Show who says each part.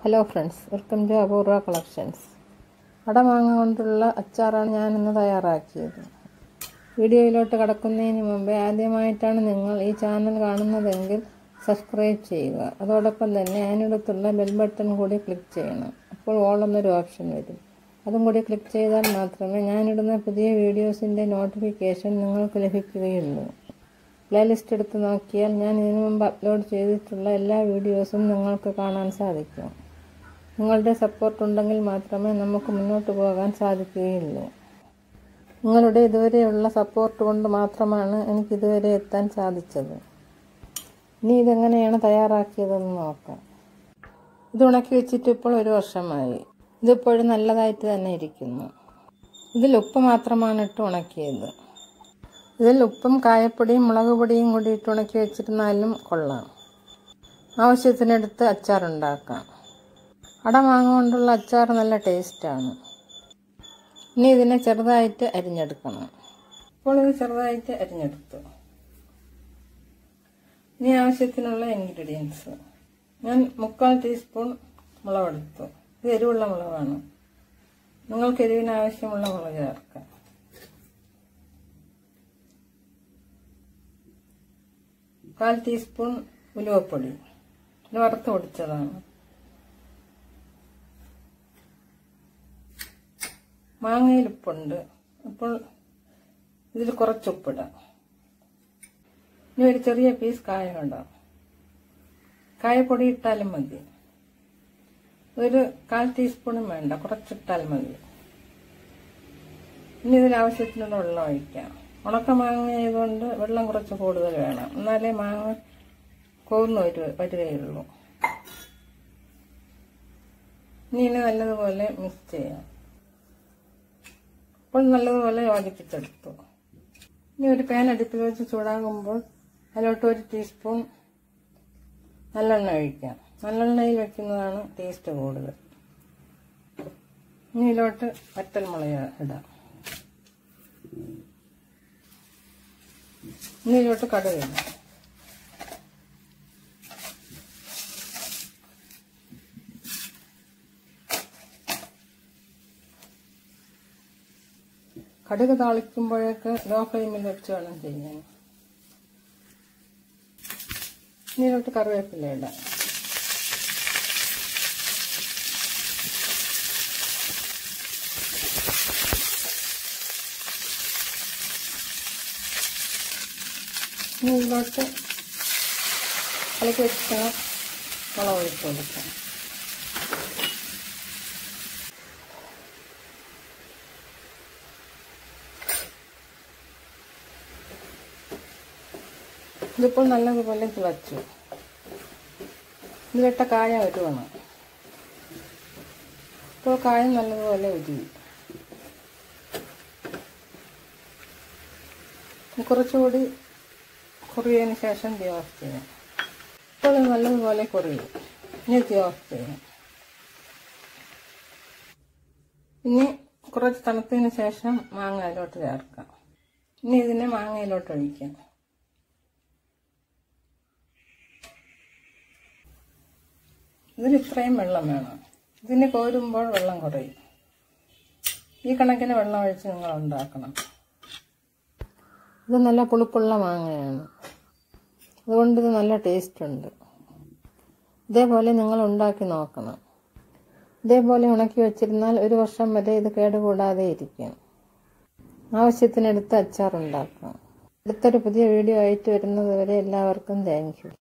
Speaker 1: hello friends welcome to Apoorva collections അടമാങ്ങ കൊണ്ടുള്ള അച്ചാറാണ് ഞാൻ ഇന്ന് തയ്യാറാക്കിയത് വീഡിയോയിലോട്ട് കടക്കുന്നതിന് മുമ്പേ ആദ്യമായിട്ടാണ് നിങ്ങൾ ഈ ചാനൽ കാണുന്നതെങ്കിൽ സബ്സ്ക്രൈബ് ചെയ്യുക അതോടൊപ്പം തന്നെ അതിനടുത്തുള്ള ബെൽ ബട്ടൺ കൂടി ക്ലിക്ക് ചെയ്യണം അപ്പോൾ ഓൾ എന്നൊരു ഓപ്ഷൻ വരും അതും കൂടി ക്ലിക്ക് ചെയ്താൽ മാത്രമേ ഞാനിടുന്ന പുതിയ വീഡിയോസിൻ്റെ നോട്ടിഫിക്കേഷൻ നിങ്ങൾക്ക് ലഭിക്കുകയുള്ളൂ പ്ലേലിസ്റ്റ് എടുത്ത് നോക്കിയാൽ ഞാൻ ഇതിനു മുമ്പ് അപ്ലോഡ് ചെയ്തിട്ടുള്ള എല്ലാ വീഡിയോസും നിങ്ങൾക്ക് കാണാൻ സാധിക്കും നിങ്ങളുടെ സപ്പോർട്ട് ഉണ്ടെങ്കിൽ മാത്രമേ നമുക്ക് മുന്നോട്ട് പോകാൻ സാധിക്കുകയുള്ളൂ നിങ്ങളുടെ ഇതുവരെയുള്ള സപ്പോർട്ട് കൊണ്ട് മാത്രമാണ് എനിക്ക് ഇതുവരെ എത്താൻ സാധിച്ചത് ഇനി ഇതെങ്ങനെയാണ് തയ്യാറാക്കിയതെന്ന് നോക്കാം ഇത് ഉണക്കി വെച്ചിട്ട് ഇപ്പോൾ ഒരു വർഷമായി ഇതിപ്പോഴും നല്ലതായിട്ട് തന്നെ ഇരിക്കുന്നു ഇതിൽ ഉപ്പ് മാത്രമാണ് ഇട്ട് ഉണക്കിയത് ഇതിൽ ഉപ്പും കായപ്പൊടിയും മുളക് പൊടിയും കൂടി ഇട്ട് ഉണക്കി വെച്ചിരുന്നാലും കൊള്ളാം ആവശ്യത്തിനെടുത്ത് അച്ചാറുണ്ടാക്കാം അടമാങ്ങ കൊണ്ടുള്ള അച്ചാർ നല്ല ടേസ്റ്റാണ് ഇനി ഇതിനെ ചെറുതായിട്ട് അരിഞ്ഞെടുക്കണം ഇപ്പോൾ ഇത് ചെറുതായിട്ട് അരിഞ്ഞെടുത്തു ഇനി ആവശ്യത്തിനുള്ള ഇൻഗ്രീഡിയൻസ് ഞാൻ മുക്കാൽ ടീസ്പൂൺ മുളകെടുത്തു ഇത് എരിവുള്ള മുളകാണ് നിങ്ങൾക്ക് എരിവിന് ആവശ്യമുള്ള മുളക് ചേർക്കാം കാൽ ടീസ്പൂൺ ഉലുവപ്പൊടി ഇത് വറുത്ത് പൊടിച്ചതാണ് മാങ്ങയിൽ ഉപ്പുണ്ട് അപ്പോൾ ഇതിൽ കുറച്ച് ഉപ്പിടാം ഇനി ഒരു ചെറിയ പീസ് കായം ഇടാം കായപ്പൊടി ഇട്ടാലും മതി ഒരു കാൽ ടീസ്പൂണും വേണ്ട കുറച്ചിട്ടാൽ മതി ഇനി ഇതിൽ ആവശ്യത്തിനുള്ള വെള്ളം ഒഴിക്കാം ഉണക്ക മാങ്ങ ആയതുകൊണ്ട് വെള്ളം കുറച്ച് കൂടുതൽ വേണം എന്നാലേ മാങ്ങ കോർന്ന് വരു വരികയുള്ളൂ ഇനി ഇനി നല്ലതുപോലെ മിക്സ് ചെയ്യാം ഇപ്പോൾ നല്ലതുപോലെ യോജിപ്പിച്ചെടുത്തു ഇനി ഒരു പാൻ അടുപ്പിൽ വെച്ച് ചൂടാകുമ്പോൾ അതിലോട്ട് ഒരു ടീസ്പൂൺ നല്ലെണ്ണ ഒഴിക്കാം നല്ലെണ്ണയിൽ വെക്കുന്നതാണ് ടേസ്റ്റ് കൂടുതൽ ഇനി ഇതിലോട്ട് വറ്റൽമുളക് ഇടാം ഇനി ഇതിലോട്ട് കടുക് ഇടാം കടുക് താളിക്കുമ്പോഴേക്ക് ലോ ഫ്ലെയിമിൽ വെച്ച് വേണം ചെയ്യാൻ ഇനി ഇതിലോട്ട് കറിവേപ്പില ഇടാം ഇനി ഇതിലോട്ട് കലക്കി വെച്ചിട്ട് മുളക് ഒഴിച്ച് കൊടുക്കാം ഇതിപ്പോൾ നല്ലതുപോലെ തിളച്ചു ഇതിലിട്ട കായ വരുവാണ് ഇപ്പോൾ കായം നല്ലതുപോലെ ഉരുവി കുറച്ചുകൂടി കുറിയതിന് ശേഷം തീ ഓഫ് ചെയ്യാം ഇപ്പോൾ ഇത് നല്ലതുപോലെ കുറിയും ഇനി തീ ഓഫ് ചെയ്യാം ഇനി കുറച്ച് തണുത്തതിന് ശേഷം മാങ്ങ അതിലോട്ട് ചേർക്കാം ഇനി ഇതിനെ മാങ്ങയിലോട്ട് ഒഴിക്കാം ഇതിൽ ഇത്രയും വെള്ളം വേണം ഇതിന് കോരുമ്പോൾ വെള്ളം കുറയും ഈ കണക്കിന് വെള്ളം ഒഴിച്ച് നിങ്ങൾ ഉണ്ടാക്കണം ഇത് നല്ല പുളിപ്പുള്ള മാങ്ങയാണ് അതുകൊണ്ട് ഇത് നല്ല ടേസ്റ്റ് ഉണ്ട് ഇതേപോലെ നിങ്ങൾ ഉണ്ടാക്കി നോക്കണം ഇതേപോലെ ഉണക്കി വെച്ചിരുന്നാൽ ഒരു വർഷം വരെ ഇത് കേടുകൂടാതെ ഇരിക്കും ആവശ്യത്തിനെടുത്ത് അച്ചാർ ഉണ്ടാക്കാം അടുത്തൊരു പുതിയ വീഡിയോ ആയിട്ട് വരുന്നത് വരെ എല്ലാവർക്കും താങ്ക് യു